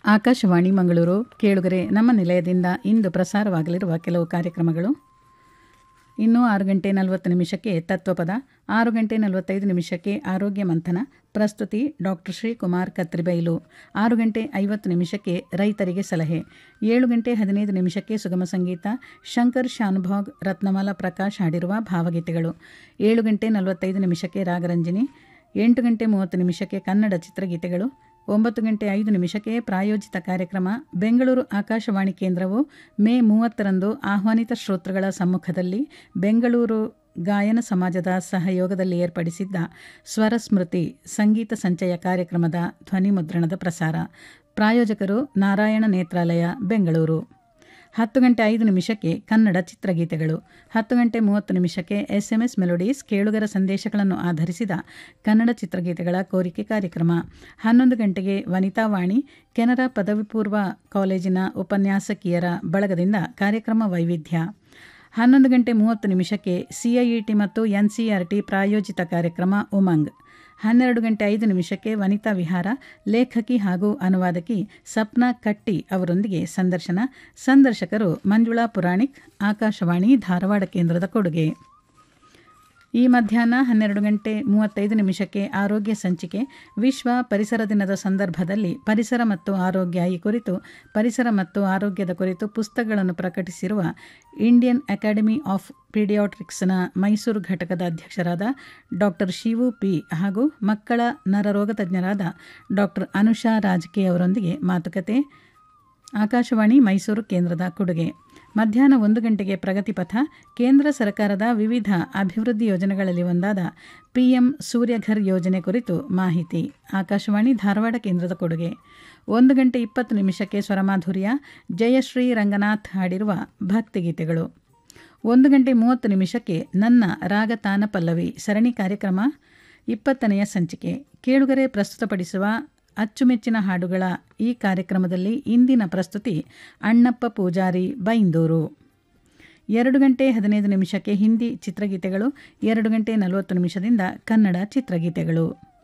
ಆಕಾಶವಾಣಿ ಮಂಗಳೂರು ಕೇಳುಗರೆ ನಮ್ಮ ನಿಲಯದಿಂದ ಇಂದು ಪ್ರಸಾರವಾಗಲಿರುವ ಕೆಲವು ಕಾರ್ಯಕ್ರಮಗಳು ಇನ್ನು ಆರು ಗಂಟೆ ನಲವತ್ತು ನಿಮಿಷಕ್ಕೆ ತತ್ವಪದ ಆರು ಗಂಟೆ ನಲವತ್ತೈದು ನಿಮಿಷಕ್ಕೆ ಆರೋಗ್ಯ ಮಂಥನ ಪ್ರಸ್ತುತಿ ಡಾಕ್ಟರ್ ಶ್ರೀಕುಮಾರ್ ಕತ್ರಿಬೈಲು ಆರು ಗಂಟೆ ಐವತ್ತು ನಿಮಿಷಕ್ಕೆ ರೈತರಿಗೆ ಸಲಹೆ ಏಳು ಗಂಟೆ ಹದಿನೈದು ನಿಮಿಷಕ್ಕೆ ಸುಗಮ ಸಂಗೀತ ಶಂಕರ್ ಶಾನುಭಾಗ್ ರತ್ನಮಾಲಾ ಪ್ರಕಾಶ್ ಹಾಡಿರುವ ಭಾವಗೀತೆಗಳು ಏಳು ಗಂಟೆ ನಲವತ್ತೈದು ನಿಮಿಷಕ್ಕೆ ರಾಗರಂಜನಿ ಎಂಟು ಗಂಟೆ ಮೂವತ್ತು ನಿಮಿಷಕ್ಕೆ ಕನ್ನಡ ಚಿತ್ರಗೀತೆಗಳು ಒಂಬತ್ತು ಗಂಟೆ ಐದು ನಿಮಿಷಕ್ಕೆ ಪ್ರಾಯೋಜಿತ ಕಾರ್ಯಕ್ರಮ ಬೆಂಗಳೂರು ಆಕಾಶವಾಣಿ ಕೇಂದ್ರವು ಮೇ ಮೂವತ್ತರಂದು ಆಹ್ವಾನಿತ ಶ್ರೋತೃಗಳ ಸಮ್ಮುಖದಲ್ಲಿ ಬೆಂಗಳೂರು ಗಾಯನ ಸಮಾಜದ ಸಹಯೋಗದಲ್ಲಿ ಏರ್ಪಡಿಸಿದ್ದ ಸ್ವರಸ್ಮೃತಿ ಸಂಗೀತ ಸಂಚಯ ಕಾರ್ಯಕ್ರಮದ ಧ್ವನಿ ಮುದ್ರಣದ ಪ್ರಸಾರ ಪ್ರಾಯೋಜಕರು ನಾರಾಯಣ ನೇತ್ರಾಲಯ ಬೆಂಗಳೂರು ಹತ್ತು ಗಂಟೆ ಐದು ನಿಮಿಷಕ್ಕೆ ಕನ್ನಡ ಚಿತ್ರಗೀತೆಗಳು ಹತ್ತು ಗಂಟೆ ಮೂವತ್ತು ನಿಮಿಷಕ್ಕೆ ಎಸ್ ಎಂ ಎಸ್ ಮೆಲೋಡೀಸ್ ಕೇಳುಗರ ಸಂದೇಶಗಳನ್ನು ಆಧರಿಸಿದ ಕನ್ನಡ ಚಿತ್ರಗೀತೆಗಳ ಕೋರಿಕೆ ಕಾರ್ಯಕ್ರಮ ಹನ್ನೊಂದು ಗಂಟೆಗೆ ವನಿತಾವಾಣಿ ಕೆನರಾ ಪದವಿ ಪೂರ್ವ ಕಾಲೇಜಿನ ಉಪನ್ಯಾಸಕಿಯರ ಬಳಗದಿಂದ ಕಾರ್ಯಕ್ರಮ ವೈವಿಧ್ಯ ಹನ್ನೊಂದು ಗಂಟೆ ಮೂವತ್ತು ನಿಮಿಷಕ್ಕೆ ಸಿಐಇಟಿ ಮತ್ತು ಎನ್ಸಿಆರ್ಟಿ ಪ್ರಾಯೋಜಿತ ಕಾರ್ಯಕ್ರಮ ಉಮಂಗ್ ಹನ್ನೆರಡು ಗಂಟೆ ಐದು ನಿಮಿಷಕ್ಕೆ ವನಿತಾ ವಿಹಾರ ಲೇಖಕಿ ಹಾಗೂ ಅನುವಾದಕಿ ಸಪ್ನಾ ಕಟ್ಟಿ ಅವರೊಂದಿಗೆ ಸಂದರ್ಶನ ಸಂದರ್ಶಕರು ಮಂಜುಳಾ ಪುರಾಣಿಕ್ ಆಕಾಶವಾಣಿ ಧಾರವಾಡ ಕೇಂದ್ರದ ಕೊಡುಗೆ ಈ ಮಧ್ಯಾಹ್ನ ಹನ್ನೆರಡು ಗಂಟೆ ಮೂವತ್ತೈದು ನಿಮಿಷಕ್ಕೆ ಆರೋಗ್ಯ ಸಂಚಿಕೆ ವಿಶ್ವ ಪರಿಸರ ದಿನದ ಸಂದರ್ಭದಲ್ಲಿ ಪರಿಸರ ಮತ್ತು ಆರೋಗ್ಯ ಈ ಕುರಿತು ಪರಿಸರ ಮತ್ತು ಆರೋಗ್ಯದ ಕುರಿತು ಪುಸ್ತಕಗಳನ್ನು ಪ್ರಕಟಿಸಿರುವ ಇಂಡಿಯನ್ ಅಕಾಡೆಮಿ ಆಫ್ ಪೀಡಿಯಾಟ್ರಿಕ್ಸ್ನ ಮೈಸೂರು ಘಟಕದ ಅಧ್ಯಕ್ಷರಾದ ಡಾಕ್ಟರ್ ಶಿವು ಪಿ ಹಾಗೂ ಮಕ್ಕಳ ನರರೋಗ ತಜ್ಞರಾದ ಡಾಕ್ಟರ್ ಅನುಷಾ ರಾಜಕಿ ಅವರೊಂದಿಗೆ ಮಾತುಕತೆ ಆಕಾಶವಾಣಿ ಮೈಸೂರು ಕೇಂದ್ರದ ಕೊಡುಗೆ ಮಧ್ಯಾಹ್ನ ಒಂದು ಗಂಟೆಗೆ ಪ್ರಗತಿಪಥ ಕೇಂದ್ರ ಸರ್ಕಾರದ ವಿವಿಧ ಅಭಿವೃದ್ಧಿ ಯೋಜನೆಗಳಲ್ಲಿ ಒಂದಾದ ಪಿಎಂ ಸೂರ್ಯಘರ್ ಯೋಜನೆ ಕುರಿತು ಮಾಹಿತಿ ಆಕಾಶವಾಣಿ ಧಾರವಾಡ ಕೇಂದ್ರದ ಕೊಡುಗೆ ಒಂದು ಗಂಟೆ ಇಪ್ಪತ್ತು ನಿಮಿಷಕ್ಕೆ ಸ್ವರಮಾಧುರ್ಯ ಜಯಶ್ರೀ ರಂಗನಾಥ್ ಹಾಡಿರುವ ಭಕ್ತಿಗೀತೆಗಳು ಒಂದು ಗಂಟೆ ಮೂವತ್ತು ನಿಮಿಷಕ್ಕೆ ನನ್ನ ರಾಗತಾನ ಪಲ್ಲವಿ ಸರಣಿ ಕಾರ್ಯಕ್ರಮ ಇಪ್ಪತ್ತನೆಯ ಸಂಚಿಕೆ ಕೇಳುಗರೆ ಪ್ರಸ್ತುತಪಡಿಸುವ ಅಚ್ಚುಮೆಚ್ಚಿನ ಹಾಡುಗಳ ಈ ಕಾರ್ಯಕ್ರಮದಲ್ಲಿ ಇಂದಿನ ಪ್ರಸ್ತುತಿ ಅಣ್ಣಪ್ಪ ಪೂಜಾರಿ ಬೈಂದೂರು ಎರಡು ಗಂಟೆ ಹದಿನೈದು ನಿಮಿಷಕ್ಕೆ ಹಿಂದಿ ಚಿತ್ರಗೀತೆಗಳು ಎರಡು ಗಂಟೆ ನಲವತ್ತು ನಿಮಿಷದಿಂದ ಕನ್ನಡ ಚಿತ್ರಗೀತೆಗಳು